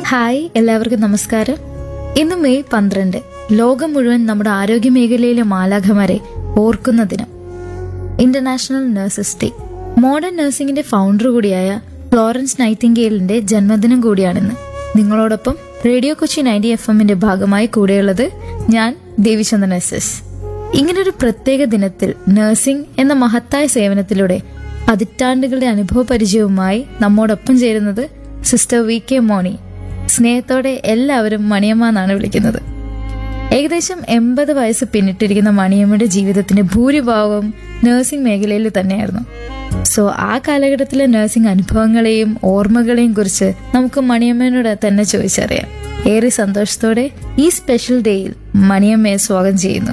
hi എല്ലാവർക്കും നമസ്കാരം ഇന്ന് മെയ് പന്ത്രണ്ട് ലോകം മുഴുവൻ നമ്മുടെ ആരോഗ്യ മേഖലയിലെ മാലാഖമാരെ ഓർക്കുന്ന ദിനം ഇന്റർനാഷണൽ നഴ്സസ് ഡേ മോഡേൺ നഴ്സിംഗിന്റെ ഫൗണ്ടർ കൂടിയായ ഫ്ലോറൻസ് നൈറ്റിംഗേലിന്റെ ജന്മദിനം കൂടിയാണിന്ന് നിങ്ങളോടൊപ്പം റേഡിയോ കൊച്ചി നയൻറ്റി എഫ് എമ്മിന്റെ ഭാഗമായി കൂടെയുള്ളത് ഞാൻ ദേവിചന്ദ്രൻ എസ് എസ് ഇങ്ങനൊരു പ്രത്യേക ദിനത്തിൽ നഴ്സിംഗ് എന്ന മഹത്തായ സേവനത്തിലൂടെ പതിറ്റാണ്ടുകളുടെ അനുഭവ പരിചയവുമായി നമ്മോടൊപ്പം ചേരുന്നത് സിസ്റ്റർ വി കെ മോണി സ്നേഹത്തോടെ എല്ലാവരും മണിയമ്മ എന്നാണ് വിളിക്കുന്നത് ഏകദേശം എൺപത് വയസ്സ് പിന്നിട്ടിരിക്കുന്ന മണിയമ്മയുടെ ജീവിതത്തിന്റെ ഭൂരിഭാഗവും നഴ്സിംഗ് മേഖലയിൽ തന്നെയായിരുന്നു സോ ആ കാലഘട്ടത്തിലെ നഴ്സിംഗ് അനുഭവങ്ങളെയും ഓർമ്മകളെയും കുറിച്ച് നമുക്ക് മണിയമ്മയോട് തന്നെ ചോദിച്ചറിയാം ഏറെ സന്തോഷത്തോടെ ഈ സ്പെഷ്യൽ ഡേയിൽ മണിയമ്മയെ സ്വാഗതം ചെയ്യുന്നു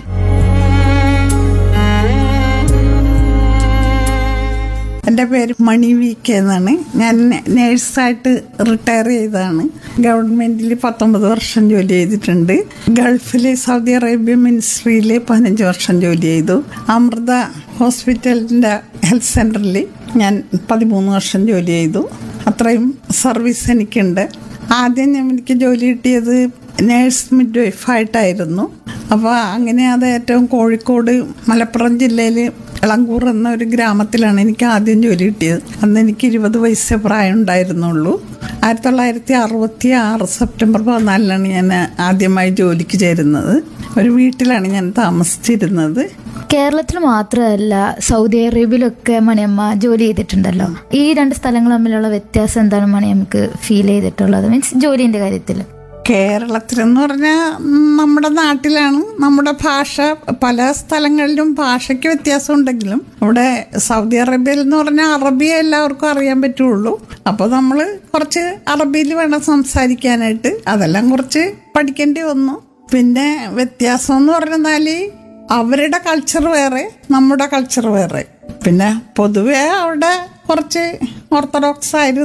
എൻ്റെ പേര് മണി വി കെ എന്നാണ് ഞാൻ നേഴ്സായിട്ട് റിട്ടയർ ചെയ്തതാണ് ഗവൺമെൻറ്റിൽ പത്തൊമ്പത് വർഷം ജോലി ചെയ്തിട്ടുണ്ട് ഗൾഫിൽ സൗദി അറേബ്യ മിനിസ്ട്രിയിൽ പതിനഞ്ച് വർഷം ജോലി ചെയ്തു അമൃത ഹോസ്പിറ്റലിൻ്റെ ഹെൽത്ത് സെൻറ്ററിൽ ഞാൻ പതിമൂന്ന് വർഷം ജോലി ചെയ്തു അത്രയും സർവീസ് എനിക്കുണ്ട് ആദ്യം ഞാൻ എനിക്ക് ജോലി കിട്ടിയത് നേഴ്സ് മിഡ് വൈഫായിട്ടായിരുന്നു അപ്പോൾ അങ്ങനെ അത് ഏറ്റവും കോഴിക്കോട് മലപ്പുറം ജില്ലയിൽ ഇളങ്കൂർ എന്ന ഒരു ഗ്രാമത്തിലാണ് എനിക്ക് ആദ്യം ജോലി കിട്ടിയത് അന്ന് എനിക്ക് ഇരുപത് വയസ്സേ പ്രായം ഉണ്ടായിരുന്നുള്ളൂ ആയിരത്തി തൊള്ളായിരത്തി അറുപത്തി ആറ് സെപ്റ്റംബർ പതിനാലിനാണ് ഞാൻ ആദ്യമായി ജോലിക്ക് ചേരുന്നത് ഒരു വീട്ടിലാണ് ഞാൻ താമസിച്ചിരുന്നത് കേരളത്തിൽ മാത്രമല്ല സൗദി അറേബ്യയിലൊക്കെ മണിയമ്മ ജോലി ചെയ്തിട്ടുണ്ടല്ലോ ഈ രണ്ട് സ്ഥലങ്ങൾ തമ്മിലുള്ള വ്യത്യാസം എന്താണ് മണിയമ്മക്ക് ഫീൽ ചെയ്തിട്ടുള്ളത് മീൻസ് ജോലിന്റെ കാര്യത്തിൽ കേരളത്തിലെന്ന് പറഞ്ഞാൽ നമ്മുടെ നാട്ടിലാണ് നമ്മുടെ ഭാഷ പല സ്ഥലങ്ങളിലും ഭാഷയ്ക്ക് വ്യത്യാസം ഉണ്ടെങ്കിലും ഇവിടെ സൗദി അറേബ്യയിൽ എന്ന് പറഞ്ഞാൽ അറബി എല്ലാവർക്കും അറിയാൻ പറ്റുള്ളൂ അപ്പോൾ നമ്മൾ കുറച്ച് അറബിയിൽ വേണം സംസാരിക്കാനായിട്ട് അതെല്ലാം കുറച്ച് പഠിക്കേണ്ടി വന്നു പിന്നെ വ്യത്യാസം എന്ന് പറഞ്ഞാൽ അവരുടെ കൾച്ചർ വേറെ നമ്മുടെ കൾച്ചർ വേറെ പിന്നെ പൊതുവെ അവിടെ കുറച്ച് ഓർത്തഡോക്സ് ആയിരുന്നു